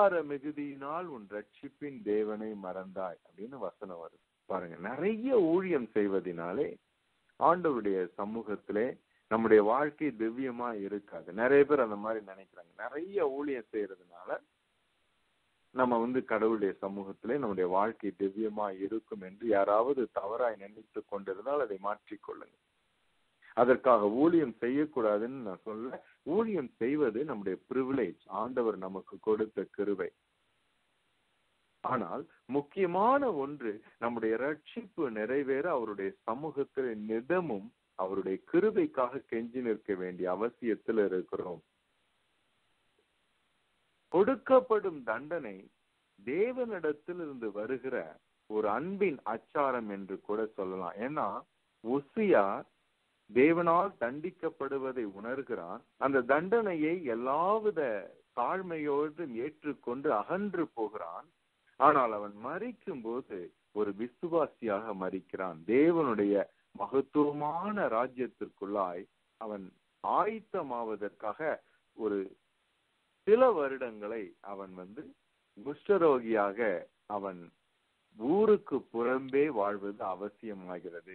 அதிகார மிகுதியினால் உன் ரட்சிப்பின் தேவனை மறந்தாய் அப்படின்னு வசனம் வருது பாருங்க நிறைய ஊழியம் செய்வதனாலே ஆண்டவருடைய சமூகத்திலே நம்முடைய வாழ்க்கை திவ்யமா இருக்காது நிறைய பேர் அந்த மாதிரி நினைக்கிறாங்க நிறைய ஊழியம் செய்யறதுனால நம்ம வந்து கடவுளுடைய சமூகத்திலே நம்முடைய வாழ்க்கை திவ்யமா இருக்கும் என்று யாராவது தவறாய் நினைத்து கொண்டிருந்தால் அதை மாற்றிக்கொள்ளுங்க அதற்காக ஊழியம் செய்யக்கூடாதுன்னு நான் சொல்ல ஊழியம் செய்வது நம்முடைய பிரிவிலேஜ் ஆண்டவர் நமக்கு கொடுத்த கிருவை ஆனால் முக்கியமான ஒன்று நம்முடைய ரட்சிப்பு நிறைவேற அவருடைய சமூகத்தில் நிதமும் அவருடைய கிருபைக்காக கெஞ்சி நிற்க வேண்டிய அவசியத்தில் இருக்கிறோம் கொடுக்கப்படும் தண்டனை தேவனிடத்தில் இருந்து வருகிற ஒரு அன்பின் அச்சாரம் என்று கூட சொல்லலாம் ஏன்னா உசியா தேவனால் தண்டிக்கப்படுவதை உணர்கிறான் அந்த தண்டனையை எல்லாவித தாழ்மையோடு ஏற்றுக்கொண்டு அகன்று போகிறான் ஆனால் அவன் மறிக்கும் போது ஒரு விசுவாசியாக மறிக்கிறான் தேவனுடைய மகத்துவமான ராஜ்யத்திற்குள்ளாய் அவன் ஆயத்தமாவதற்காக ஒரு சில வருடங்களை அவன் வந்து குஷ்டரோகியாக அவன் ஊருக்கு புறம்பே வாழ்வது அவசியமாகிறது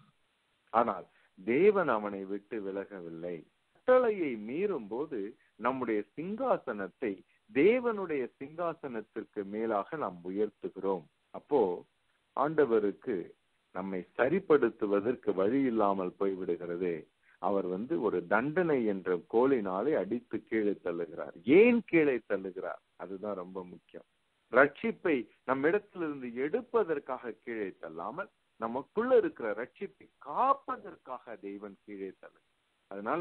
ஆனால் தேவன் அவனை விட்டு விலகவில்லை கட்டளையை மீறும் போது நம்முடைய சிங்காசனத்தை தேவனுடைய சிங்காசனத்திற்கு மேலாக நாம் உயர்த்துகிறோம் அப்போ ஆண்டவருக்கு நம்மை சரிப்படுத்துவதற்கு வழி இல்லாமல் போய்விடுகிறது அவர் வந்து ஒரு தண்டனை என்ற கோலினாலே அடித்து கீழே தள்ளுகிறார் ஏன் கீழே தள்ளுகிறார் அதுதான் ரொம்ப முக்கியம் ரட்சிப்பை நம்மிடத்திலிருந்து எடுப்பதற்காக கீழே தள்ளாமல் நமக்குள்ள இருக்கிற ரட்சிப்பை காப்பதற்காக தெய்வன் கீழே தள்ளு அதனால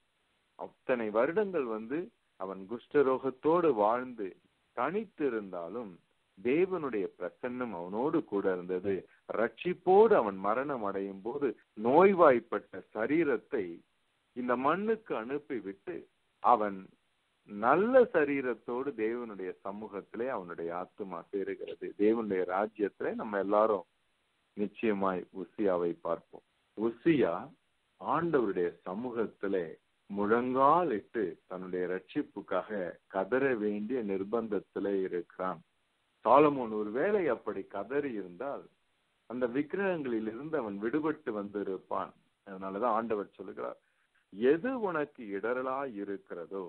அத்தனை வருடங்கள் வந்து அவன் குஷ்டரோகத்தோடு வாழ்ந்து தனித்து இருந்தாலும் தேவனுடைய பிரசன்னம் அவனோடு கூட இருந்தது ரட்சிப்போடு அவன் மரணம் அடையும் போது நோய்வாய்ப்பட்ட சரீரத்தை இந்த மண்ணுக்கு அனுப்பிவிட்டு அவன் நல்ல சரீரத்தோடு தேவனுடைய சமூகத்திலே அவனுடைய ஆத்துமா சேருகிறது தேவனுடைய ராஜ்யத்திலே நம்ம எல்லாரும் நிச்சயமாய் உசியாவை பார்ப்போம் உசியா ஆண்டவருடைய சமூகத்திலே முழங்கால் இட்டு தன்னுடைய ரட்சிப்புக்காக கதற வேண்டிய நிர்பந்தத்திலே இருக்கிறான் சாலமோன் ஒருவேளை அப்படி கதறி இருந்தால் அந்த விக்கிரகங்களில் இருந்து அவன் விடுபட்டு வந்திருப்பான் அதனாலதான் ஆண்டவர் சொல்லுகிறார் எது உனக்கு இடரலா இருக்கிறதோ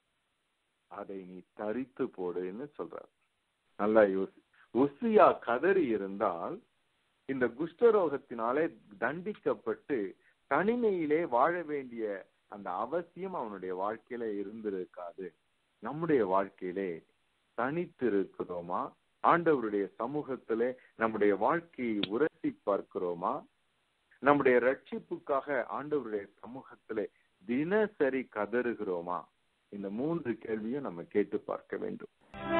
அதை நீ தரித்து போடுன்னு சொல்றார் நல்லா யோசி உசியா கதறி இருந்தால் இந்த குஷ்டரோகத்தினாலே தண்டிக்கப்பட்டு தனிமையிலே வாழ வேண்டிய அந்த அவசியம் அவனுடைய வாழ்க்கையில இருந்திருக்காது நம்முடைய வாழ்க்கையிலே தனித்து இருக்கிறோமா ஆண்டவருடைய சமூகத்திலே நம்முடைய வாழ்க்கையை உரசி பார்க்கிறோமா நம்முடைய ரட்சிப்புக்காக ஆண்டவருடைய சமூகத்திலே தினசரி கதறுகிறோமா இந்த மூன்று கேள்வியும் நம்ம கேட்டு பார்க்க வேண்டும்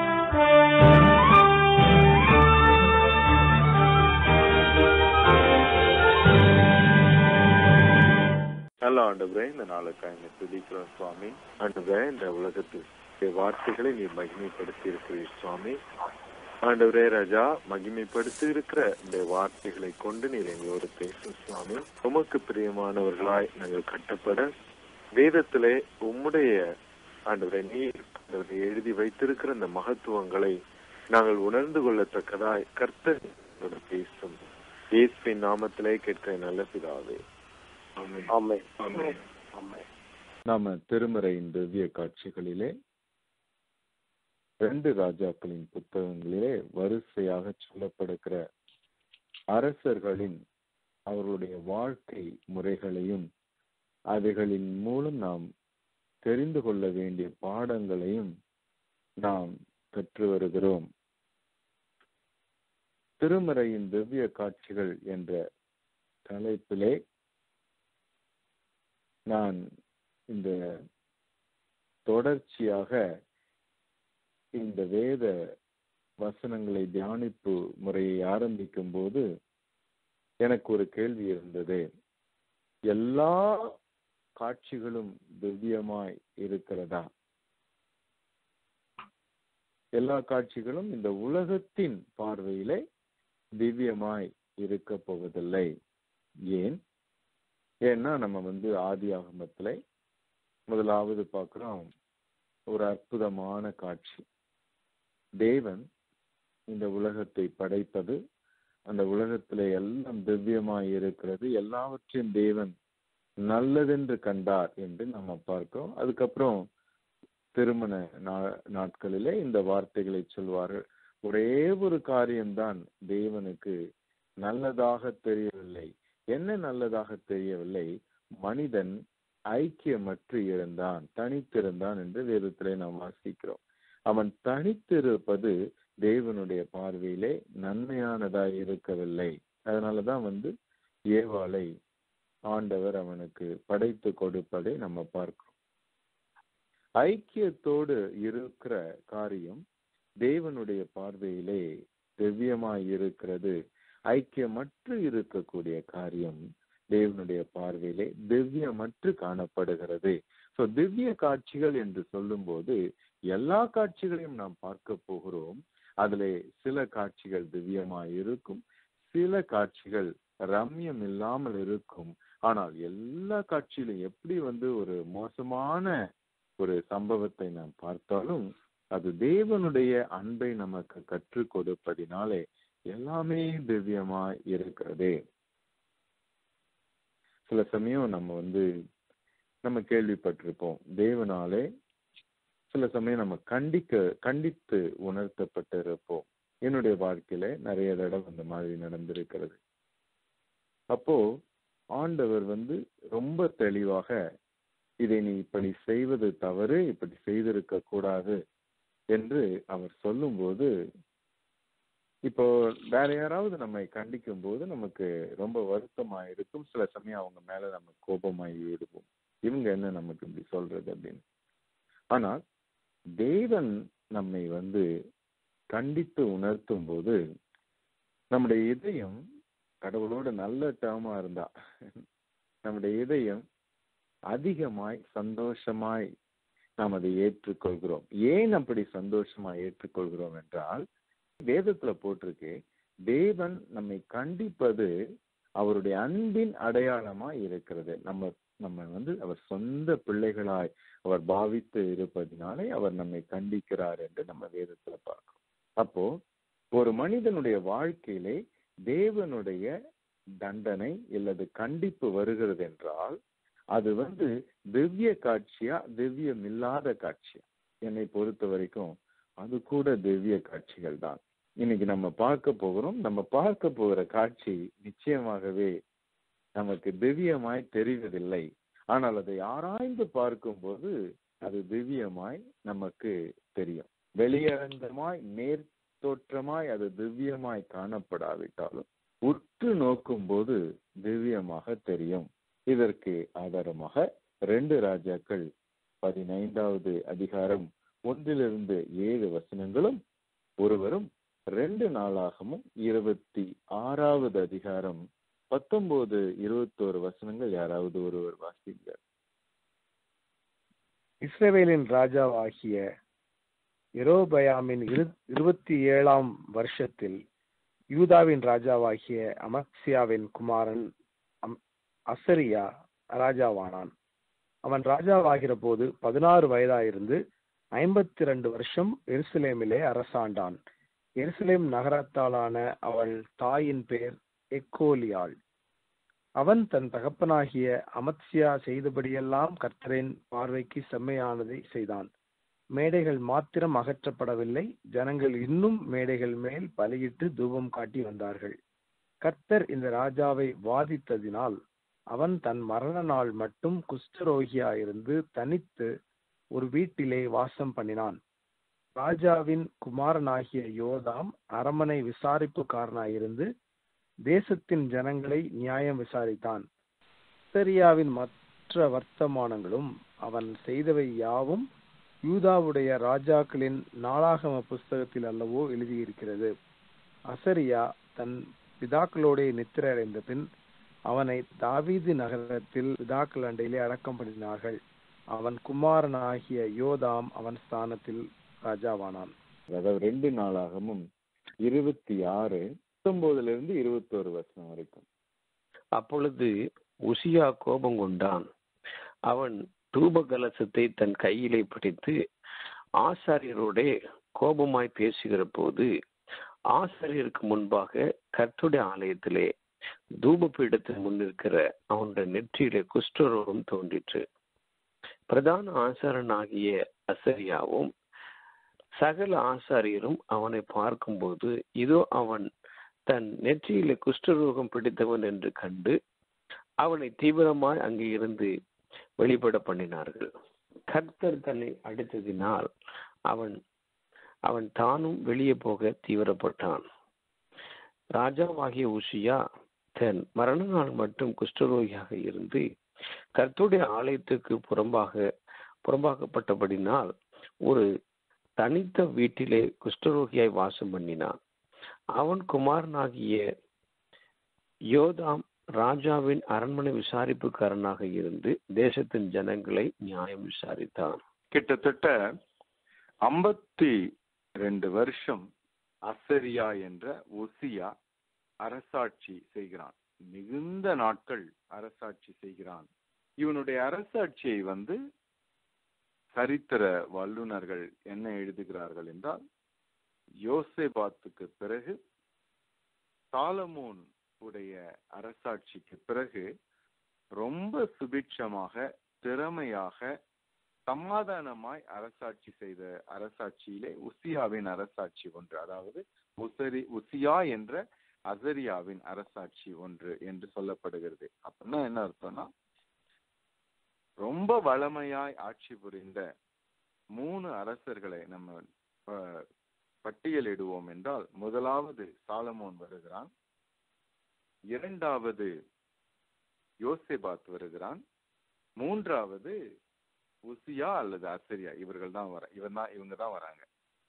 நல்ல ஆண்டவரே இந்த நாளுக்காக என்னை துதிக்கிறோம் சுவாமி ஆண்டவரே இந்த உலகத்துக்கு வார்த்தைகளை நீ மகிமைப்படுத்தி இருக்கிறீர் சுவாமி ஆண்டவரே ராஜா மகிமைப்படுத்தி இருக்கிற இந்த வார்த்தைகளை கொண்டு நீர் எங்களோடு பேசும் சுவாமி உமக்கு பிரியமானவர்களாய் நாங்கள் கட்டப்பட வேதத்திலே உம்முடைய ஆண்டவரை நீர் ஆண்டவரை எழுதி வைத்திருக்கிற இந்த மகத்துவங்களை நாங்கள் உணர்ந்து கொள்ளத்தக்கதாய் கர்த்தர் எங்களோடு பேசும் இயேசுவின் நாமத்திலே கேட்கிற நல்ல பிதாவே ஆமென். ஆமென். ஆமென். ஆமென். நாம திருமறையின் திவ்ய காட்சிகளிலே ரெண்டு ராஜாக்களின் புத்தகங்களிலே வரிசையாக சொல்லப்படுகிற அரசர்களின் அவர்களுடைய வாழ்க்கை முறைகளையும் அவைகளின் மூலம் நாம் தெரிந்து கொள்ள வேண்டிய பாடங்களையும் நாம் பெற்று வருகிறோம் திருமறையின் திவ்ய காட்சிகள் என்ற தலைப்பிலே நான் இந்த தொடர்ச்சியாக இந்த வேத வசனங்களை தியானிப்பு முறையை ஆரம்பிக்கும் போது எனக்கு ஒரு கேள்வி இருந்தது எல்லா காட்சிகளும் திவ்யமாய் இருக்கிறதா எல்லா காட்சிகளும் இந்த உலகத்தின் பார்வையிலே திவ்யமாய் இருக்க போவதில்லை ஏன் ஏன்னா நம்ம வந்து ஆதி ஆகமத்துல முதலாவது பார்க்கிறோம் ஒரு அற்புதமான காட்சி தேவன் இந்த உலகத்தை படைப்பது அந்த உலகத்திலே எல்லாம் திவ்யமாய் இருக்கிறது எல்லாவற்றையும் தேவன் நல்லதென்று கண்டார் என்று நம்ம பார்க்கிறோம் அதுக்கப்புறம் திருமண நாட்களிலே இந்த வார்த்தைகளை சொல்வார்கள் ஒரே ஒரு காரியம்தான் தேவனுக்கு நல்லதாக தெரியவில்லை என்ன நல்லதாக தெரியவில்லை மனிதன் ஐக்கியமற்று இருந்தான் தனித்திருந்தான் என்று வேதத்திலே நாம் வாசிக்கிறோம் அவன் தனித்திருப்பது தேவனுடைய பார்வையிலே நன்மையானதாய் இருக்கவில்லை அதனாலதான் வந்து ஏவாளை ஆண்டவர் அவனுக்கு படைத்து கொடுப்பதை நம்ம பார்க்கிறோம் ஐக்கியத்தோடு இருக்கிற காரியம் தேவனுடைய பார்வையிலே திவ்யமாய் இருக்கிறது ஐக்கியமற்று இருக்கக்கூடிய காரியம் தேவனுடைய பார்வையிலே திவ்யமற்று காணப்படுகிறது சோ திவ்ய காட்சிகள் என்று சொல்லும் போது எல்லா காட்சிகளையும் நாம் பார்க்க போகிறோம் அதுல சில காட்சிகள் திவ்யமாய் இருக்கும் சில காட்சிகள் ரம்யம் இல்லாமல் இருக்கும் ஆனால் எல்லா காட்சியிலும் எப்படி வந்து ஒரு மோசமான ஒரு சம்பவத்தை நாம் பார்த்தாலும் அது தேவனுடைய அன்பை நமக்கு கற்றுக் கொடுப்பதினாலே எல்லாமே திவ்யமாய் இருக்கிறது சில சமயம் நம்ம வந்து நம்ம கேள்விப்பட்டிருப்போம் தேவனாலே சில சமயம் நம்ம கண்டிக்க கண்டித்து உணர்த்தப்பட்டு இருப்போம் என்னுடைய வாழ்க்கையில நிறைய தடவை அந்த மாதிரி நடந்திருக்கிறது அப்போ ஆண்டவர் வந்து ரொம்ப தெளிவாக இதை நீ இப்படி செய்வது தவறு இப்படி செய்திருக்க கூடாது என்று அவர் சொல்லும்போது இப்போ வேற யாராவது நம்மை கண்டிக்கும் போது நமக்கு ரொம்ப வருத்தமா இருக்கும் சில சமயம் அவங்க மேல நம்ம கோபமாகி விடுவோம் இவங்க என்ன நமக்கு இப்படி சொல்றது அப்படின்னு ஆனால் தேவன் நம்மை வந்து கண்டித்து உணர்த்தும் போது நம்முடைய இதயம் கடவுளோட நல்ல டேர்மா இருந்தா நம்முடைய இதயம் அதிகமாய் சந்தோஷமாய் நாம் அதை ஏற்றுக்கொள்கிறோம் ஏன் அப்படி சந்தோஷமாய் ஏற்றுக்கொள்கிறோம் என்றால் வேதத்துல போட்டிருக்கு தேவன் நம்மை கண்டிப்பது அவருடைய அன்பின் அடையாளமா இருக்கிறது நம்ம நம்ம வந்து அவர் சொந்த பிள்ளைகளாய் அவர் பாவித்து இருப்பதினாலே அவர் நம்மை கண்டிக்கிறார் என்று நம்ம வேதத்துல பார்க்கிறோம் அப்போ ஒரு மனிதனுடைய வாழ்க்கையிலே தேவனுடைய தண்டனை இல்லது கண்டிப்பு வருகிறது என்றால் அது வந்து திவ்ய காட்சியா திவ்யம் இல்லாத காட்சியா என்னை பொறுத்த வரைக்கும் அது கூட திவ்ய காட்சிகள் தான் இன்னைக்கு நம்ம பார்க்க போகிறோம் நம்ம பார்க்க போகிற காட்சி நிச்சயமாகவே நமக்கு திவ்யமாய் தெரிவதில்லை ஆனால் அதை ஆராய்ந்து பார்க்கும்போது அது திவ்யமாய் நமக்கு தெரியும் வெளியரங்கமாய் நேர் தோற்றமாய் அது திவ்யமாய் காணப்படாவிட்டாலும் உற்று நோக்கும் போது திவ்யமாக தெரியும் இதற்கு ஆதாரமாக ரெண்டு ராஜாக்கள் பதினைந்தாவது அதிகாரம் ஒன்றிலிருந்து ஏழு வசனங்களும் ஒருவரும் ரெண்டு நாளாகவும் இருபத்தி ஆறாவது அதிகாரம் பத்தொன்பது இருபத்தோரு வசனங்கள் யாராவது ஒருவர் வாசிங்க இஸ்ரவேலின் ராஜாவாகிய எரோபயாமின் இரு இருபத்தி ஏழாம் வருஷத்தில் யூதாவின் ராஜாவாகிய அமக்சியாவின் குமாரன் அசரியா ராஜாவானான் அவன் ராஜாவாகிற போது பதினாறு வயதாயிருந்து ஐம்பத்தி ரெண்டு வருஷம் எருசலேமிலே அரசாண்டான் எருசலேம் நகரத்தாலான அவள் தாயின் பேர் எக்கோலியாள் அவன் தன் தகப்பனாகிய அமத்சியா செய்தபடியெல்லாம் கர்த்தரின் பார்வைக்கு செம்மையானதை செய்தான் மேடைகள் மாத்திரம் அகற்றப்படவில்லை ஜனங்கள் இன்னும் மேடைகள் மேல் பலியிட்டு தூபம் காட்டி வந்தார்கள் கர்த்தர் இந்த ராஜாவை வாதித்ததினால் அவன் தன் மரண நாள் மட்டும் குஷ்டரோகியாயிருந்து தனித்து ஒரு வீட்டிலே வாசம் பண்ணினான் ராஜாவின் குமாரனாகிய யோதாம் அரமனை விசாரிப்புக்காரனாயிருந்து தேசத்தின் ஜனங்களை நியாயம் விசாரித்தான் சரியாவின் மற்ற வர்த்தமானங்களும் அவன் செய்தவை யாவும் யூதாவுடைய ராஜாக்களின் நாளாகம புஸ்தகத்தில் அல்லவோ எழுதியிருக்கிறது அசரியா தன் பிதாக்களோட நித்திரை அடைந்த பின் அவனை தாவீது நகரத்தில் பிதாக்கள் அண்டையிலே அடக்கம் பண்ணினார்கள் அவன் குமாரனாகிய யோதாம் அவன் ஸ்தானத்தில் ராஜாவானான் அதாவது ரெண்டு நாளாகவும் இருபத்தி ஆறு பத்தொன்பதுல இருந்து இருபத்தோரு வருஷம் வரைக்கும் அப்பொழுது உசியா கோபம் கொண்டான் அவன் தூப கலசத்தை தன் கையிலே பிடித்து ஆசாரியரோடே கோபமாய் பேசுகிற போது ஆசிரியருக்கு முன்பாக கர்த்துடைய ஆலயத்திலே தூபபீடத்தின் முன்னிருக்கிற அவனுடைய நெற்றியிலே குஷ்டரோகம் தோன்றிற்று பிரதான ஆசாரனாகிய அசரியாவும் சகல ஆசாரியரும் அவனை பார்க்கும்போது இதோ அவன் தன் நெற்றியிலே குஷ்டரோகம் பிடித்தவன் என்று கண்டு அவனை தீவிரமாய் அங்கே இருந்து வெளிப்பட பண்ணினார்கள் கர்த்தர் தன்னை அடித்ததினால் அவன் அவன் தானும் வெளியே போக தீவிரப்பட்டான் ராஜாவாகிய உஷியா தன் மரண நாள் மட்டும் குஷ்டரோகியாக இருந்து கர்த்துடைய ஆலயத்துக்கு புறம்பாக புறம்பாக்கப்பட்டபடினால் ஒரு தனித்த வீட்டிலே குஷ்டரோகியாய் வாசம் பண்ணினான் அவன் குமாரனாகிய யோதாம் ராஜாவின் அரண்மனை விசாரிப்புக்காரனாக இருந்து தேசத்தின் ஜனங்களை நியாயம் விசாரித்தான் கிட்டத்தட்ட ஐம்பத்தி ரெண்டு வருஷம் அசரியா என்ற ஒசியா அரசாட்சி செய்கிறான் மிகுந்த நாட்கள் அரசாட்சி செய்கிறான் இவனுடைய அரசாட்சியை வந்து சரித்திர வல்லுநர்கள் என்ன எழுதுகிறார்கள் என்றால் யோசேபாத்துக்கு பிறகு சாலமோன் உடைய அரசாட்சிக்கு பிறகு ரொம்ப சுபிட்சமாக திறமையாக சமாதானமாய் அரசாட்சி செய்த அரசாட்சியிலே உசியாவின் அரசாட்சி ஒன்று அதாவது உசரி உசியா என்ற அசரியாவின் அரசாட்சி ஒன்று என்று சொல்லப்படுகிறது அப்படின்னா என்ன அர்த்தம்னா ரொம்ப வளமையாய் ஆட்சி புரிந்த மூணு அரசர்களை நம்ம அஹ், பட்டியலிடுவோம் என்றால் முதலாவது சாலமோன் வருகிறான் இரண்டாவது யோசேபாத் வருகிறான் மூன்றாவது உசியா அல்லது அசரியா இவர்கள் தான் வர இவன் தான் இவங்க தான் வராங்க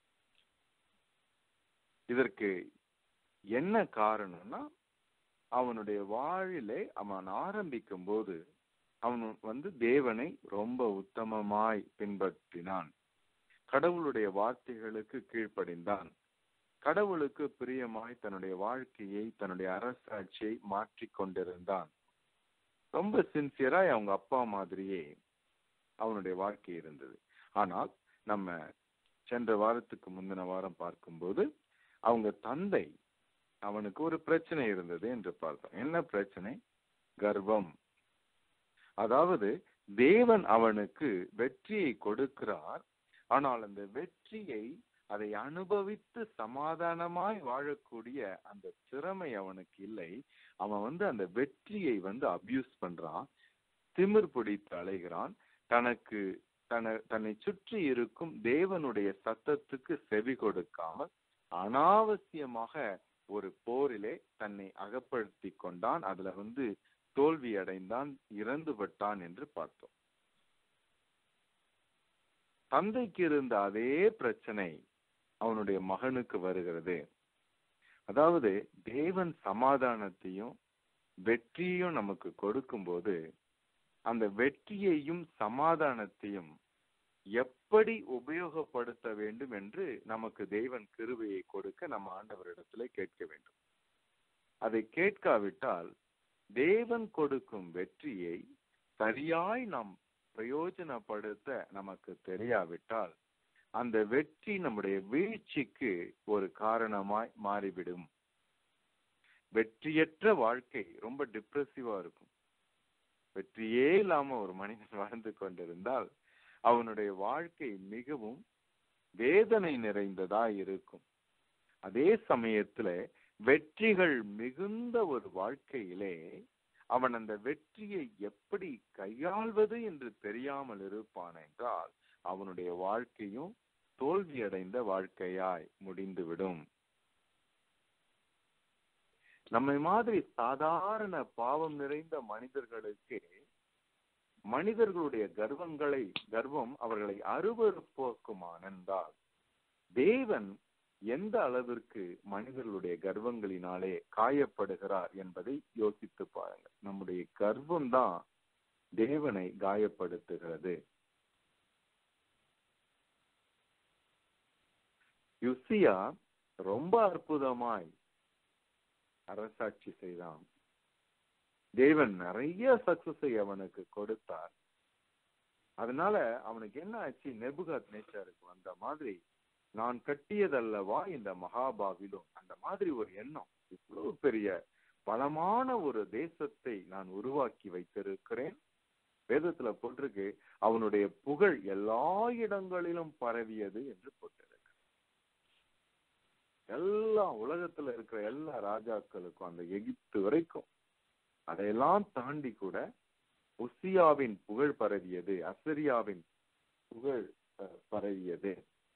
இதற்கு என்ன காரணம்னா அவனுடைய வாழிலே அவன் ஆரம்பிக்கும் போது அவன் வந்து தேவனை ரொம்ப உத்தமமாய் பின்பற்றினான் கடவுளுடைய வார்த்தைகளுக்கு கீழ்ப்படிந்தான் கடவுளுக்கு பிரியமாய் தன்னுடைய வாழ்க்கையை தன்னுடைய அரசாட்சியை மாற்றிக் கொண்டிருந்தான் ரொம்ப சின்சியராய் அவங்க அப்பா மாதிரியே அவனுடைய வாழ்க்கை இருந்தது ஆனால் நம்ம சென்ற வாரத்துக்கு முந்தின வாரம் பார்க்கும்போது அவங்க தந்தை அவனுக்கு ஒரு பிரச்சனை இருந்தது என்று பார்த்தோம் என்ன பிரச்சனை கர்வம் அதாவது தேவன் அவனுக்கு வெற்றியை கொடுக்கிறார் ஆனால் அந்த வெற்றியை அதை அனுபவித்து சமாதானமாய் வாழக்கூடிய அந்த திறமை அவனுக்கு இல்லை அவன் வந்து அந்த வெற்றியை வந்து அபியூஸ் பண்றான் திமிர் பிடித்து அலைகிறான் தனக்கு தன தன்னை சுற்றி இருக்கும் தேவனுடைய சத்தத்துக்கு செவி கொடுக்காமல் அனாவசியமாக ஒரு போரிலே தன்னை அகப்படுத்தி கொண்டான் அதுல வந்து தோல்வி அடைந்தான் இறந்து விட்டான் என்று பார்த்தோம் தந்தைக்கு இருந்த அதே பிரச்சனை அவனுடைய மகனுக்கு வருகிறது அதாவது தேவன் சமாதானத்தையும் வெற்றியையும் நமக்கு கொடுக்கும்போது அந்த வெற்றியையும் சமாதானத்தையும் எப்படி உபயோகப்படுத்த வேண்டும் என்று நமக்கு தேவன் கிருபையை கொடுக்க நம்ம ஆண்டவரிடத்துல கேட்க வேண்டும் அதை கேட்காவிட்டால் தேவன் கொடுக்கும் வெற்றியை சரியாய் நாம் பிரயோஜனப்படுத்த நமக்கு தெரியாவிட்டால் அந்த வெற்றி நம்முடைய வீழ்ச்சிக்கு ஒரு காரணமாய் மாறிவிடும் வெற்றியற்ற வாழ்க்கை ரொம்ப டிப்ரெசிவா இருக்கும் வெற்றியே இல்லாம ஒரு மனிதன் வாழ்ந்து கொண்டிருந்தால் அவனுடைய வாழ்க்கை மிகவும் வேதனை நிறைந்ததா இருக்கும் அதே சமயத்துல வெற்றிகள் மிகுந்த ஒரு வாழ்க்கையிலே அவன் அந்த வெற்றியை எப்படி கையாள்வது என்று தெரியாமல் இருப்பான் என்றால் அவனுடைய வாழ்க்கையும் தோல்வியடைந்த வாழ்க்கையாய் முடிந்துவிடும் நம்மை மாதிரி சாதாரண பாவம் நிறைந்த மனிதர்களுக்கு மனிதர்களுடைய கர்வங்களை கர்வம் அவர்களை அருவறுப்போக்குமானென்றால் தேவன் எந்த அளவிற்கு மனிதர்களுடைய கர்வங்களினாலே காயப்படுகிறார் என்பதை யோசித்து பாருங்க நம்முடைய கர்வம் தான் தேவனை காயப்படுத்துகிறது யுசியா ரொம்ப அற்புதமாய் அரசாட்சி செய்தான் தேவன் நிறைய சக்சஸை அவனுக்கு கொடுத்தார் அதனால அவனுக்கு என்ன ஆச்சு நெபுகாத் நேச்சருக்கு வந்த மாதிரி நான் கட்டியதல்லவா இந்த மகாபாவிலும் அந்த மாதிரி ஒரு எண்ணம் இவ்வளவு பெரிய பலமான ஒரு தேசத்தை நான் உருவாக்கி வைத்திருக்கிறேன் வேதத்துல போட்டிருக்கு அவனுடைய புகழ் எல்லா இடங்களிலும் பரவியது என்று போட்டிருக்கு எல்லா உலகத்துல இருக்கிற எல்லா ராஜாக்களுக்கும் அந்த எகிப்து வரைக்கும் அதையெல்லாம் தாண்டி கூட உசியாவின் புகழ் பரவியது அசரியாவின் புகழ் அஹ், பரவியது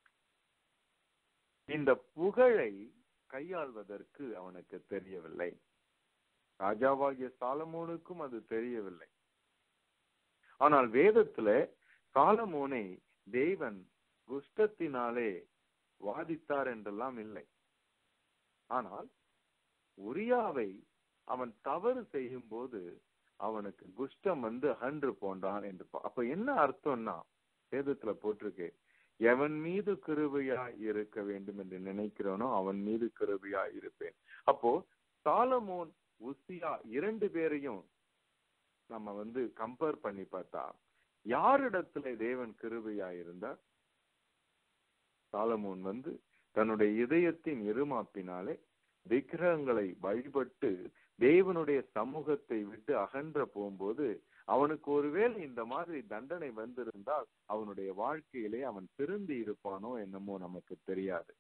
இந்த புகழை கையாள்வதற்கு அவனுக்கு தெரியவில்லை ராஜாவாகிய சாலமோனுக்கும் அது தெரியவில்லை ஆனால் வேதத்துல சாலமோனை தேவன் குஷ்டத்தினாலே வாதித்தார் என்றெல்லாம் இல்லை ஆனால் உரியாவை அவன் தவறு செய்யும் போது அவனுக்கு குஷ்டம் வந்து அகன்று போன்றான் என்று பா- அப்ப என்ன அர்த்தம்னா வேதத்துல போட்டிருக்கு எவன் மீது கிருபையா இருக்க வேண்டும் என்று நினைக்கிறவனோ அவன் மீது கிருபையா இருப்பேன் அப்போ சாலமோன் உசியா இரண்டு பேரையும் நம்ம வந்து கம்பேர் பண்ணி பார்த்தா யாரிடத்துல தேவன் கிருபையா இருந்தார் சாலமோன் வந்து தன்னுடைய இதயத்தின் இருமாப்பினாலே விக்கிரகங்களை வழிபட்டு தேவனுடைய சமூகத்தை விட்டு அகன்ற போகும்போது அவனுக்கு ஒருவேளை இந்த மாதிரி தண்டனை வந்திருந்தால் அவனுடைய வாழ்க்கையிலே அவன் திருந்தி இருப்பானோ என்னமோ நமக்கு தெரியாது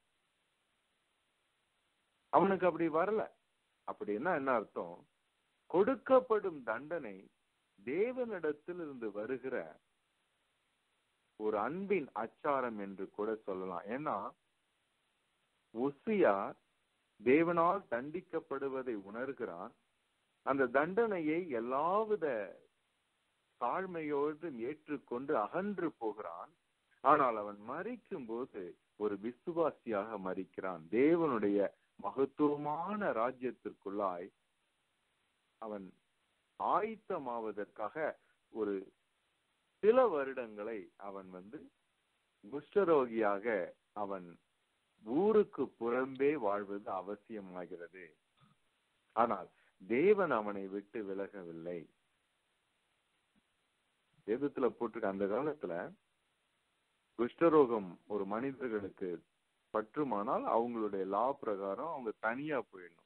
அவனுக்கு அப்படி வரல அப்படின்னா என்ன அர்த்தம் கொடுக்கப்படும் தண்டனை தேவனிடத்தில் இருந்து வருகிற ஒரு அன்பின் அச்சாரம் என்று கூட சொல்லலாம் ஏன்னா உசியா தேவனால் தண்டிக்கப்படுவதை உணர்கிறான் அந்த தண்டனையை எல்லாவித தாழ்மையோடு ஏற்றுக்கொண்டு அகன்று போகிறான் ஆனால் அவன் மறிக்கும் போது ஒரு விசுவாசியாக மறிக்கிறான் தேவனுடைய மகத்துவமான ராஜ்யத்திற்குள்ளாய் அவன் ஆயத்தமாவதற்காக ஒரு சில வருடங்களை அவன் வந்து குஷ்டரோகியாக அவன் ஊருக்கு புறம்பே வாழ்வது அவசியமாகிறது ஆனால் தேவன் அவனை விட்டு விலகவில்லை வேதத்துல போட்டிருக்க அந்த காலத்துல குஷ்டரோகம் ஒரு மனிதர்களுக்கு பற்றுமானால் அவங்களுடைய லா பிரகாரம் அவங்க தனியா போயிடணும்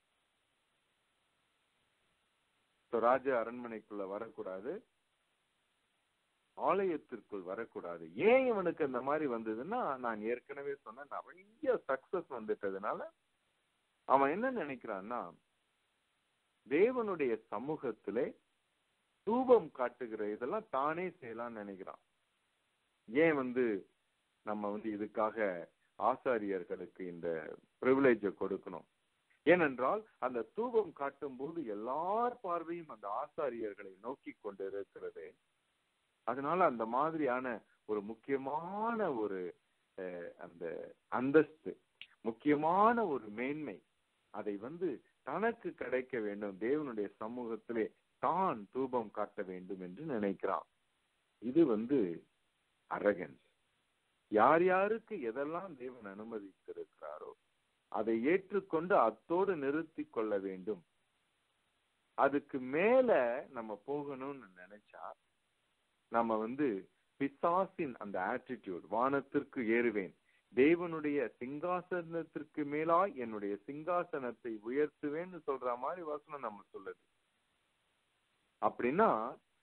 So, ராஜ அரண்மனைக்குள்ள வரக்கூடாது ஆலயத்திற்குள் வரக்கூடாது ஏன் இவனுக்கு அந்த மாதிரி வந்ததுன்னா நான் ஏற்கனவே சொன்ன நிறைய சக்சஸ் வந்துட்டதுனால அவன் என்ன நினைக்கிறான்னா தேவனுடைய சமூகத்திலே தூபம் காட்டுகிற இதெல்லாம் தானே செய்யலாம்னு நினைக்கிறான் ஏன் வந்து நம்ம வந்து இதுக்காக ஆசாரியர்களுக்கு இந்த ப்ரிவிலேஜை கொடுக்கணும் ஏனென்றால் அந்த தூபம் காட்டும் போது எல்லார் பார்வையும் அந்த ஆசாரியர்களை நோக்கி கொண்டு இருக்கிறது அதனால அந்த மாதிரியான ஒரு முக்கியமான ஒரு அஹ், அந்த அந்தஸ்து முக்கியமான ஒரு மேன்மை அதை வந்து தனக்கு கிடைக்க வேண்டும் தேவனுடைய சமூகத்திலே தான் தூபம் காட்ட வேண்டும் என்று நினைக்கிறான் இது வந்து அரகன்ஸ் யார் யாருக்கு எதெல்லாம் தேவன் அனுமதித்திருக்கிறாரோ அதை ஏற்றுக்கொண்டு அத்தோடு நிறுத்தி கொள்ள வேண்டும் அதுக்கு மேல நம்ம போகணும்னு நினைச்சா நம்ம வந்து பிசாசின் அந்த ஆட்டிடியூட் வானத்திற்கு ஏறுவேன் தேவனுடைய சிங்காசனத்திற்கு மேலாய் என்னுடைய சிங்காசனத்தை உயர்த்துவேன்னு சொல்ற மாதிரி வசனம் நம்ம சொல்லுது அப்படின்னா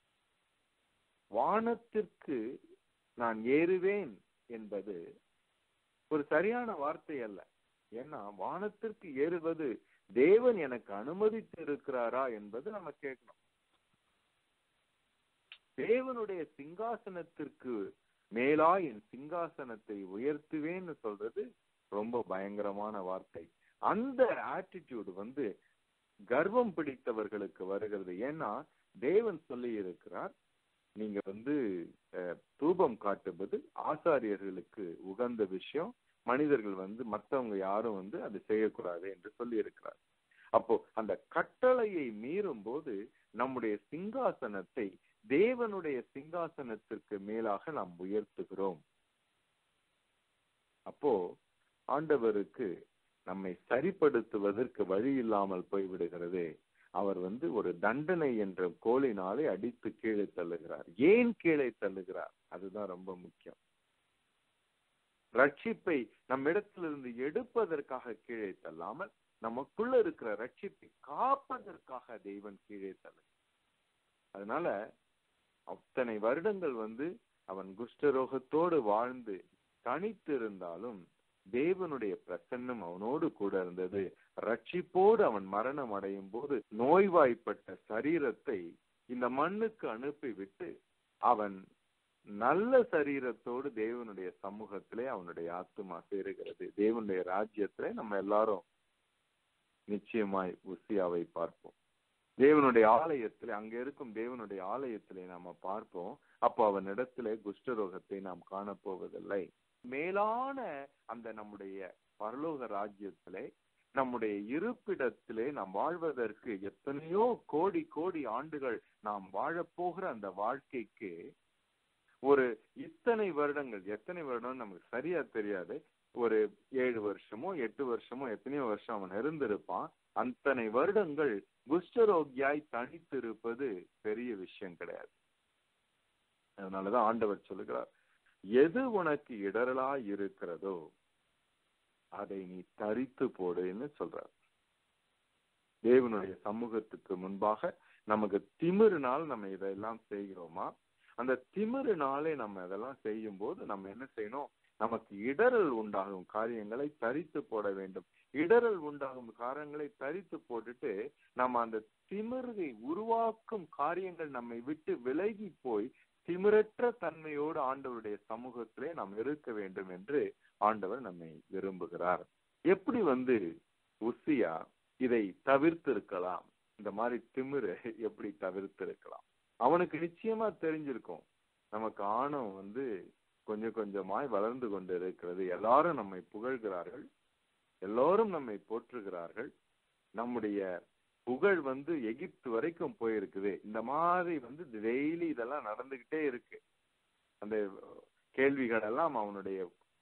வானத்திற்கு நான் ஏறுவேன் என்பது ஒரு சரியான வார்த்தை அல்ல ஏன்னா வானத்திற்கு ஏறுவது தேவன் எனக்கு அனுமதித்து இருக்கிறாரா என்பது நம்ம கேட்கணும் தேவனுடைய சிங்காசனத்திற்கு மேலா என் சிங்காசனத்தை உயர்த்துவேன்னு சொல்றது ரொம்ப பயங்கரமான வார்த்தை அந்த ஆட்டிடியூட் வந்து கர்வம் பிடித்தவர்களுக்கு வருகிறது ஏன்னா தேவன் சொல்லி இருக்கிறார் நீங்க வந்து அஹ், தூபம் காட்டுவது ஆசாரியர்களுக்கு உகந்த விஷயம் மனிதர்கள் வந்து மற்றவங்க யாரும் வந்து அது செய்யக்கூடாது என்று சொல்லி இருக்கிறார் அப்போ அந்த கட்டளையை மீறும் போது நம்முடைய சிங்காசனத்தை தேவனுடைய சிங்காசனத்திற்கு மேலாக நாம் உயர்த்துகிறோம் அப்போ ஆண்டவருக்கு நம்மை சரிப்படுத்துவதற்கு வழி இல்லாமல் போய்விடுகிறது அவர் வந்து ஒரு தண்டனை என்ற கோலினாலே அடித்து கீழே தள்ளுகிறார் ஏன் கீழே தள்ளுகிறார் அதுதான் ரொம்ப முக்கியம் ரட்சிப்பை நம்மிடத்திலிருந்து எடுப்பதற்காக கீழே தள்ளாமல் நமக்குள்ள இருக்கிற ரட்சிப்பை காப்பதற்காக தெய்வன் கீழே தள்ள அதனால அத்தனை வருடங்கள் வந்து அவன் குஷ்டரோகத்தோடு வாழ்ந்து தனித்து இருந்தாலும் தேவனுடைய பிரசன்னம் அவனோடு கூட இருந்தது ரட்சிப்போடு அவன் மரணம் அடையும் போது நோய்வாய்ப்பட்ட சரீரத்தை இந்த மண்ணுக்கு அனுப்பிவிட்டு அவன் நல்ல சரீரத்தோடு தேவனுடைய சமூகத்திலே அவனுடைய ஆத்துமா சேருகிறது தேவனுடைய ராஜ்யத்திலே நம்ம எல்லாரும் நிச்சயமாய் உசியாவை பார்ப்போம் தேவனுடைய ஆலயத்திலே அங்க இருக்கும் தேவனுடைய ஆலயத்திலே நாம பார்ப்போம் அப்போ அவனிடத்திலே குஷ்டரோகத்தை நாம் காணப்போவதில்லை மேலான அந்த நம்முடைய பரலோக ராஜ்யத்திலே நம்முடைய இருப்பிடத்திலே நாம் வாழ்வதற்கு எத்தனையோ கோடி கோடி ஆண்டுகள் நாம் வாழப்போகிற அந்த வாழ்க்கைக்கு ஒரு இத்தனை வருடங்கள் எத்தனை வருடம் நமக்கு சரியா தெரியாது ஒரு ஏழு வருஷமோ எட்டு வருஷமோ எத்தனையோ வருஷம் அவன் இருந்திருப்பான் அத்தனை வருடங்கள் குஷ்டரோகியாய் தனித்திருப்பது பெரிய விஷயம் கிடையாது அதனாலதான் ஆண்டவர் சொல்லுகிறார் எது உனக்கு இடரலா இருக்கிறதோ அதை நீ தரித்து போடுன்னு சொல்றார் தேவனுடைய சமூகத்துக்கு முன்பாக நமக்கு திமிருனால் நம்ம இதெல்லாம் செய்கிறோமா அந்த திமிருனாலே நம்ம இதெல்லாம் செய்யும் போது நம்ம என்ன செய்யணும் நமக்கு இடரல் உண்டாகும் காரியங்களை தரித்து போட வேண்டும் இடரல் உண்டாகும் காரியங்களை தரித்து போட்டுட்டு நம்ம அந்த திமிரை உருவாக்கும் காரியங்கள் நம்மை விட்டு விலகி போய் திமிரற்ற தன்மையோடு ஆண்டவருடைய சமூகத்திலே நாம் இருக்க வேண்டும் என்று ஆண்டவர் நம்மை விரும்புகிறார் எப்படி வந்து உசியா இதை தவிர்த்திருக்கலாம் இந்த மாதிரி திமிரு எப்படி தவிர்த்திருக்கலாம் அவனுக்கு நிச்சயமா தெரிஞ்சிருக்கும் நமக்கு ஆணவம் வந்து கொஞ்சம் கொஞ்சமாய் வளர்ந்து கொண்டு இருக்கிறது எல்லாரும் நம்மை புகழ்கிறார்கள் எல்லோரும் நம்மை போற்றுகிறார்கள் நம்முடைய புகழ் வந்து எகிப்து வரைக்கும் போயிருக்குது இந்த மாதிரி வந்து டெய்லி இதெல்லாம் நடந்துகிட்டே இருக்கு அந்த கேள்விகள் எல்லாம் அவனுடைய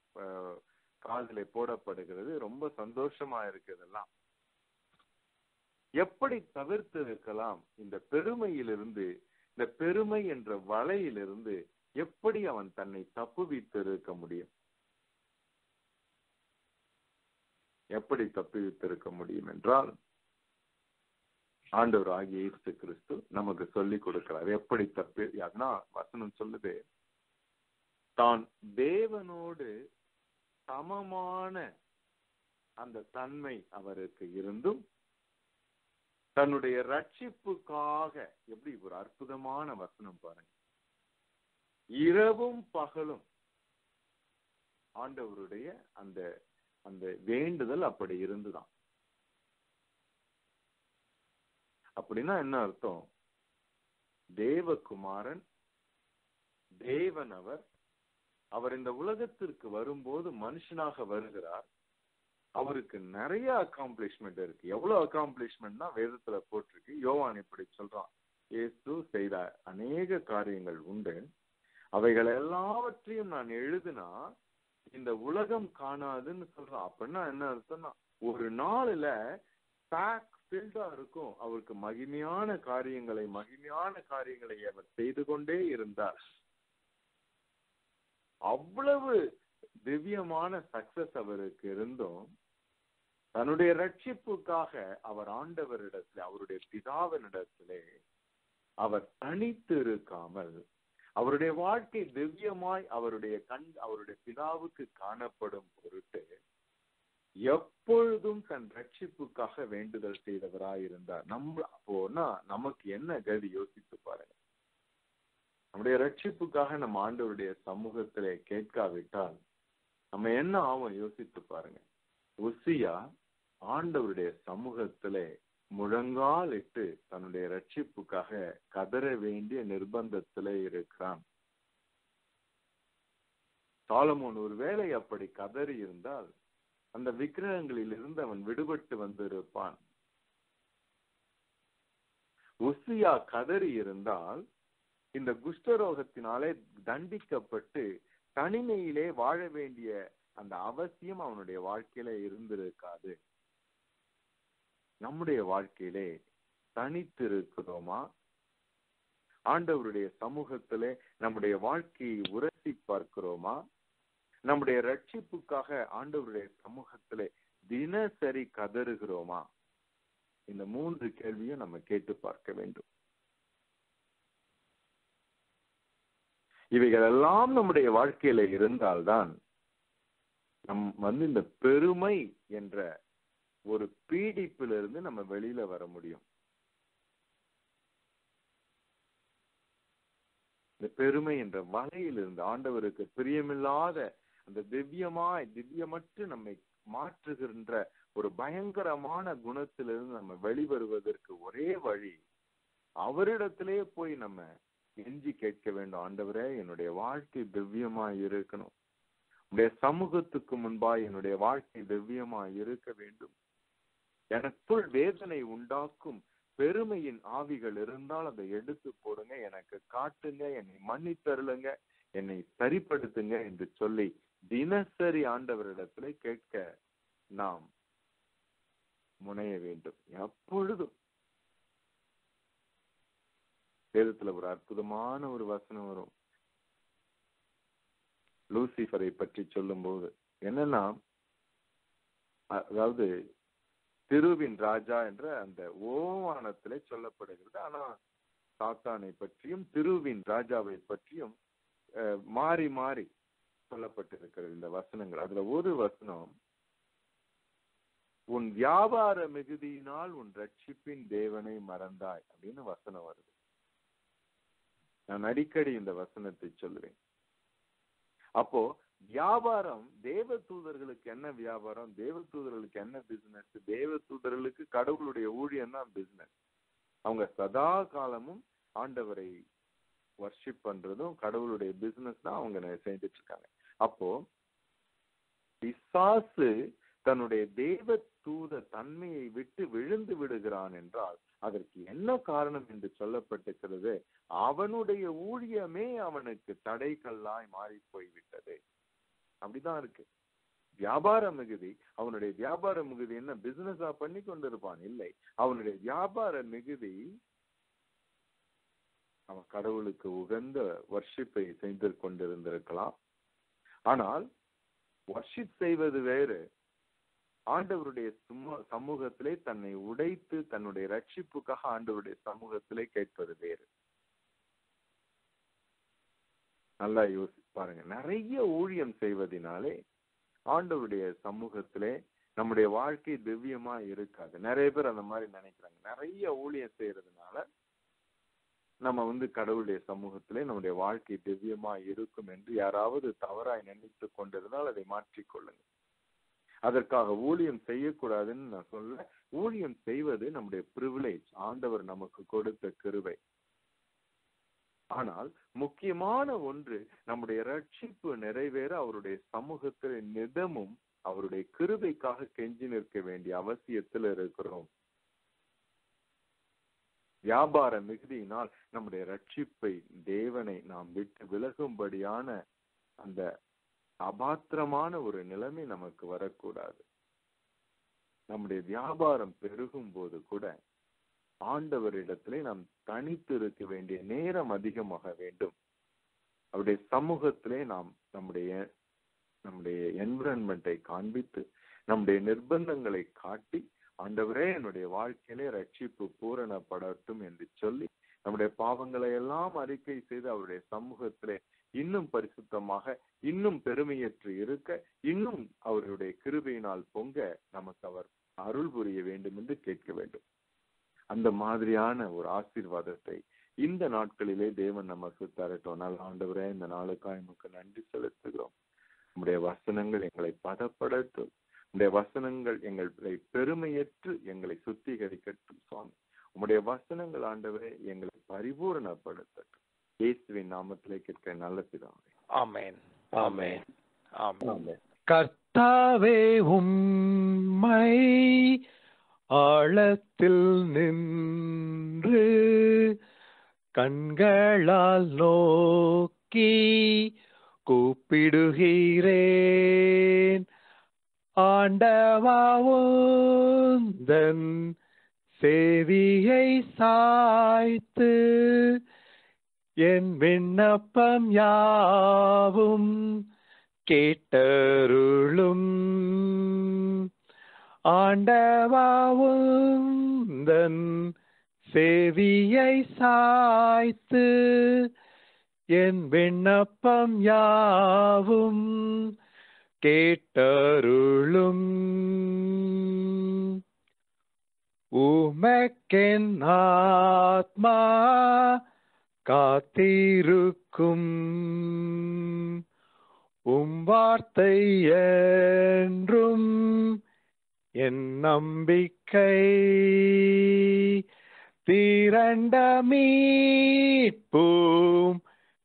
காதிலே போடப்படுகிறது ரொம்ப சந்தோஷமா இருக்கு இதெல்லாம் எப்படி தவிர்த்து இருக்கலாம் இந்த பெருமையிலிருந்து இந்த பெருமை என்ற வலையிலிருந்து எப்படி அவன் தன்னை தப்புவித்து இருக்க முடியும் எப்படி தப்புவித்திருக்க முடியும் என்றால் ஆண்டவர் ஆகிய இயேசு கிறிஸ்து நமக்கு சொல்லி கொடுக்கிறார் எப்படி தப்பி யாருன்னா வசனம் சொல்லுது தான் தேவனோடு சமமான அந்த தன்மை அவருக்கு இருந்தும் தன்னுடைய ரட்சிப்புக்காக எப்படி ஒரு அற்புதமான வசனம் பாருங்க இரவும் பகலும் ஆண்டவருடைய அந்த அந்த வேண்டுதல் அப்படி இருந்துதான் அப்படின்னா என்ன அர்த்தம் தேவகுமாரன் தேவன் அவர் அவர் இந்த உலகத்திற்கு வரும்போது மனுஷனாக வருகிறார் அவருக்கு நிறைய அக்காம்ப்ளிஷ்மெண்ட் இருக்கு எவ்வளவு அக்காம்ப்ளிஷ்மெண்ட்னா வேதத்துல போட்டிருக்கு யோவான் இப்படி சொல்றான் இயேசு செய்த அநேக காரியங்கள் உண்டு அவைகள் எல்லாவற்றையும் நான் எழுதுனா இந்த உலகம் காணாதுன்னு சொல்றான் அப்படின்னா என்ன அர்த்தம்னா ஒரு நாள்ல பேக் ஃபில்டா இருக்கும் அவருக்கு மகிமையான காரியங்களை மகிமையான காரியங்களை அவர் செய்து கொண்டே இருந்தார் அவ்வளவு திவ்யமான சக்சஸ் அவருக்கு இருந்தும் தன்னுடைய ரட்சிப்புக்காக அவர் ஆண்டவரிடத்துல அவருடைய பிதாவினிடத்திலே அவர் தனித்து இருக்காமல் அவருடைய வாழ்க்கை திவ்யமாய் அவருடைய கண் அவருடைய பிதாவுக்கு காணப்படும் பொருட்டு எப்பொழுதும் தன் ரட்சிப்புக்காக வேண்டுதல் செய்தவராய் இருந்தார் நம்ம அப்போனா நமக்கு என்ன கதி யோசித்து பாருங்க நம்முடைய ரட்சிப்புக்காக நம்ம ஆண்டவருடைய சமூகத்திலே கேட்காவிட்டால் நம்ம என்ன ஆகும் யோசித்து பாருங்க உசியா ஆண்டவருடைய சமூகத்திலே முழங்கால் இட்டு தன்னுடைய ரட்சிப்புக்காக கதற வேண்டிய நிர்பந்தத்திலே இருக்கிறான் சாலமோன் ஒருவேளை அப்படி கதறி இருந்தால் அந்த விக்கிரகங்களில் இருந்து அவன் விடுபட்டு வந்திருப்பான் உசியா கதறி இருந்தால் இந்த குஷ்டரோகத்தினாலே தண்டிக்கப்பட்டு தனிமையிலே வாழ வேண்டிய அந்த அவசியம் அவனுடைய வாழ்க்கையில இருந்திருக்காது நம்முடைய வாழ்க்கையிலே தனித்திருக்கிறோமா ஆண்டவருடைய சமூகத்திலே நம்முடைய வாழ்க்கையை உரசி பார்க்கிறோமா நம்முடைய ரட்சிப்புக்காக ஆண்டவருடைய சமூகத்திலே தினசரி கதறுகிறோமா இந்த மூன்று கேள்வியும் நம்ம கேட்டு பார்க்க வேண்டும் இவைகள் எல்லாம் நம்முடைய வாழ்க்கையில இருந்தால்தான் நம் வந்து இந்த பெருமை என்ற ஒரு பீடிப்பிலிருந்து நம்ம வெளியில வர முடியும் இந்த பெருமை என்ற வலையிலிருந்து ஆண்டவருக்கு பிரியமில்லாத அந்த திவ்யமாய் திவ்யமற்று நம்மை மாற்றுகின்ற ஒரு பயங்கரமான குணத்திலிருந்து நம்ம வெளிவருவதற்கு ஒரே வழி அவரிடத்திலே போய் நம்ம எஞ்சி கேட்க வேண்டும் ஆண்டவரே என்னுடைய வாழ்க்கை திவ்யமாய் இருக்கணும் உடைய சமூகத்துக்கு முன்பாய் என்னுடைய வாழ்க்கை திவ்யமாய் இருக்க வேண்டும் எனக்குள் வேதனை உண்டாக்கும் பெருமையின் ஆவிகள் இருந்தால் அதை எடுத்து போடுங்க எனக்கு காட்டுங்க என்னை மன்னித்தருளுங்க என்னை சரிப்படுத்துங்க என்று சொல்லி தினசரி ஆண்டவரிடத்துல கேட்க நாம் முனைய வேண்டும் எப்பொழுதும் வேதத்துல ஒரு அற்புதமான ஒரு வசனம் வரும் லூசிஃபரை பற்றி சொல்லும்போது என்னன்னா அதாவது திருவின் ராஜா என்ற அந்த ஓவானத்திலே சொல்லப்படுகிறது ஆனா சாத்தானை பற்றியும் திருவின் ராஜாவை பற்றியும் மாறி மாறி சொல்லப்பட்டிருக்கிறது இந்த வசனங்கள் அதுல ஒரு வசனம் உன் வியாபார மிகுதியினால் உன் ரட்சிப்பின் தேவனை மறந்தாய் அப்படின்னு வசனம் வருது நான் அடிக்கடி இந்த வசனத்தை சொல்லுவேன் அப்போ வியாபாரம் தேவ தூதர்களுக்கு என்ன வியாபாரம் தேவ தூதர்களுக்கு என்ன பிசினஸ் தேவ தூதர்களுக்கு கடவுளுடைய ஊழியம் தான் பிசினஸ் அவங்க சதா காலமும் ஆண்டவரை வர்ஷிப் பண்றதும் கடவுளுடைய பிசினஸ் தான் அவங்க செஞ்சுட்டு இருக்காங்க அப்போ பிசாசு தன்னுடைய தேவ தூத தன்மையை விட்டு விழுந்து விடுகிறான் என்றால் அதற்கு என்ன காரணம் என்று சொல்லப்பட்டிருக்கிறது அவனுடைய ஊழியமே அவனுக்கு தடைக்கல்லாய் மாறி போய்விட்டது அப்படிதான் இருக்கு வியாபார மிகுதி அவனுடைய வியாபார மிகுதி என்ன பிசினஸா பண்ணி கொண்டிருப்பான் இல்லை அவனுடைய வியாபார மிகுதி அவன் கடவுளுக்கு உகந்த வர்ஷிப்பை செய்து கொண்டிருந்திருக்கலாம் ஆனால் வர்ஷிப் செய்வது வேறு ஆண்டவருடைய சமூகத்திலே தன்னை உடைத்து தன்னுடைய ரட்சிப்புக்காக ஆண்டவருடைய சமூகத்திலே கேட்பது வேறு நல்லா யோசி பாருங்க நிறைய ஊழியம் செய்வதனாலே ஆண்டவருடைய சமூகத்திலே நம்முடைய வாழ்க்கை திவ்யமா இருக்காது நிறைய பேர் அந்த மாதிரி நினைக்கிறாங்க நிறைய ஊழியம் செய்யறதுனால நம்ம வந்து கடவுளுடைய சமூகத்திலே நம்முடைய வாழ்க்கை திவ்யமா இருக்கும் என்று யாராவது தவறாய் நினைத்து கொண்டிருந்தால் அதை மாற்றிக்கொள்ளுங்க அதற்காக ஊழியம் செய்யக்கூடாதுன்னு நான் சொல்ல ஊழியம் செய்வது நம்முடைய பிரிவிலேஜ் ஆண்டவர் நமக்கு கொடுத்த கிருவை ஆனால் முக்கியமான ஒன்று நம்முடைய ரட்சிப்பு நிறைவேற அவருடைய சமூகத்தில் நிதமும் அவருடைய கிருபைக்காக கெஞ்சி நிற்க வேண்டிய அவசியத்தில் இருக்கிறோம் வியாபார மிகுதியினால் நம்முடைய ரட்சிப்பை தேவனை நாம் விட்டு விலகும்படியான அந்த அபாத்திரமான ஒரு நிலைமை நமக்கு வரக்கூடாது நம்முடைய வியாபாரம் பெருகும் போது கூட ஆண்டவரிடத்திலே நாம் தனித்து இருக்க வேண்டிய நேரம் அதிகமாக வேண்டும் அவருடைய சமூகத்திலே நாம் நம்முடைய நம்முடைய என்விரான்மெண்ட்டை காண்பித்து நம்முடைய நிர்பந்தங்களை காட்டி ஆண்டவரே என்னுடைய வாழ்க்கையிலே ரட்சிப்பு பூரணப்படட்டும் என்று சொல்லி நம்முடைய பாவங்களை எல்லாம் அறிக்கை செய்து அவருடைய சமூகத்திலே இன்னும் பரிசுத்தமாக இன்னும் பெருமையற்று இருக்க இன்னும் அவருடைய கிருபையினால் பொங்க நமக்கு அவர் அருள் புரிய வேண்டும் என்று கேட்க வேண்டும் அந்த மாதிரியான ஒரு ஆசீர்வாதத்தை இந்த நாட்களிலே தேவன் நமக்கு தரட்டும் நல்ல ஆண்டவரே இந்த நாளுக்காக நமக்கு நன்றி செலுத்துகிறோம் நம்முடைய வசனங்கள் எங்களை பதப்படட்டும் உடைய வசனங்கள் எங்களை பெருமையற்று எங்களை சுத்திகரிக்கட்டும் சுவாமி உம்முடைய வசனங்கள் ஆண்டவரே எங்களை பரிபூரணப்படுத்தட்டும் இயேசுவின் நாமத்திலே கேட்க நல்ல பிதாவே ஆமேன் ஆமென். ஆமேன் கர்த்தாவே உம்மை ஆழத்தில் நின்று கண்களால் நோக்கி கூப்பிடுகிறேன் ஆண்டவாவுந்தன் சேதியை சாய்த்து என் விண்ணப்பம் யாவும் கேட்டருளும் ஆண்டவாவுந்தன் செவியை சாய்த்து என் விண்ணப்பம் யாவும் கேட்டருளும் உமக்கென் ஆத்மா காத்திருக்கும் உம் வார்த்தை என்றும் என் நம்பிக்கை திரண்ட மீட்பும்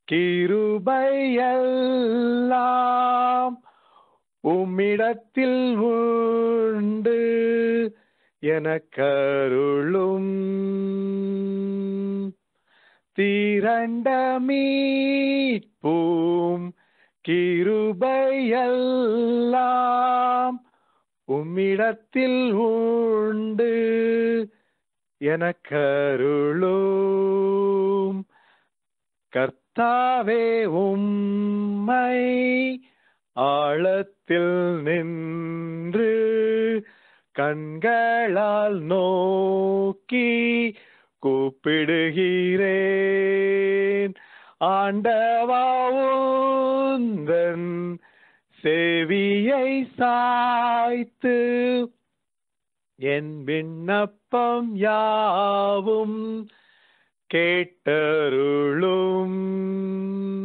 கிருபையெல்லாம் உம்மிடத்தில் உண்டு எனக்கருளும் திரண்ட மீட்பும் கிருபையெல்லாம் உம்மிடத்தில் உண்டு எனக்கருளும் கர்த்தாவே உம்மை ஆழத்தில் நின்று கண்களால் நோக்கி கூப்பிடுகிறேன் ஆண்டவாவுந்தன் செவியை சாய்த்து என் விண்ணப்பம் யாவும் கேட்டருளும்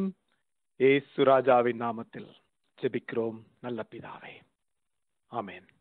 ஏசு ராஜாவின் நாமத்தில் ஜெபிக்கிறோம் நல்ல பிதாவே ஆமென்